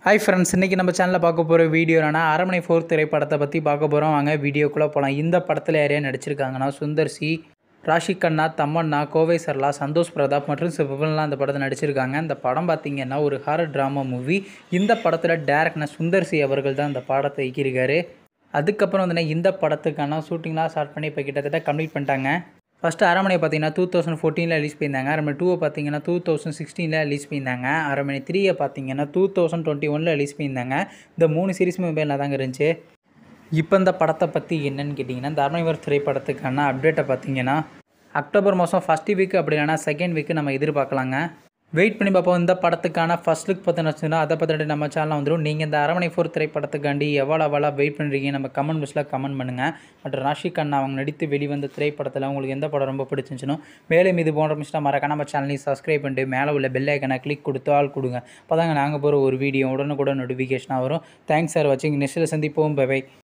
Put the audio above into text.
hi friends இன்றைக்கி நம்ம சேனலில் பார்க்க போகிற வீடியோ என்னன்னா அரமனை ஃபோர் திரைப்படத்தை பற்றி பார்க்க போகிறோம் வாங்க வீடியோக்குள்ளே போகலாம் இந்த படத்தில் யாரையா நடிச்சிருக்காங்கன்னா சுந்தர் சி ராஷி கண்ணா தம்மண்ணா கோவை சர்லா சந்தோஷ் பிரதாப் மற்றும் சிவபன்லாம் இந்த படத்தில் நடிச்சிருக்காங்க இந்த படம் பார்த்திங்கன்னா ஒரு ஹாரர் ட்ராமா மூவி இந்த படத்தில் டேரக்டர் சுந்தர் சி அவர்கள் தான் இந்த படத்தை இயக்கியிருக்காரு அதுக்கப்புறம் வந்து இந்த படத்துக்கான ஷூட்டிங்லாம் ஸ்டார்ட் பண்ணி இப்போ கிட்டத்தட்ட கம்ப்ளீட் பண்ணிட்டாங்க ஃபஸ்ட்டு அரமனை பார்த்தீங்கன்னா டூ தௌசண்ட் ஃபோர்டீனில் ரிலீஸ் பண்ணியிருந்தாங்க அரமனை டூவை பார்த்தீங்கன்னா டூ தௌசண்ட் சிக்ஸ்டீனில் ரிலீஸ் பண்ணியிருந்தாங்க அரமனை த்ரீயை பார்த்தீங்கன்னா டூ தௌசண்ட் டுவெண்ட்டி ஒனில் ரிலீஸ் பண்ணியிருந்தாங்க இந்த மூணு சீரிஸுமே நல்லா தாங்க இருந்துச்சு இப்போ இந்த படத்தை பற்றி என்னன்னு கேட்டிங்கன்னா இந்த அரமனைவர் திரைப்படத்துக்கான அப்டேட்டை பார்த்தீங்கன்னா அக்டோபர் மாதம் ஃபஸ்ட் வீக் அப்படி இல்லைனா செகண்ட் வீக்கு நம்ம எதிர்பார்க்கலாங்க வெயிட் பண்ணி பார்ப்போம் இந்த படத்துக்கான ஃபர்ஸ்ட் லுக் பற்றி வச்சுன்னா அதை பற்றிட்டு நம்ம சேனலில் வந்துடும் நீங்கள் இந்த அரமனை ஃபோர் திரைப்படத்துக்காண்டி எவ்வளோ எவ்வளோ வெயிட் பண்ணுறீங்க நம்ம கமெண்ட் பாக்ஸில் கமெண்ட் பண்ணுங்கள் மற்றும் ராஷி கண்ணா அவங்க நடித்து வெளிவந்த திரைப்படத்தில் உங்களுக்கு எந்த படம் ரொம்ப பிடிச்சிருந்துச்சுனோ மேலும் இது போன்ற மிஸ்டாக மறக்காம நம்ம சேனலையும் சப்ஸ்கிரைப் பண்ணிட்டு மேலே உள்ள பெல் ஐக்கனை கிளிக் கொடுத்து ஆள் கொடுங்க அப்போ தாங்க நாங்கள் போகிற ஒரு வீடியோ உடனுக்குடன் நோட்டிஃபிகேஷனாக வரும் தேங்க்ஸ் சார் வாட்சிங் நெக்ஸ்ட்டில் சந்திப்போம் பை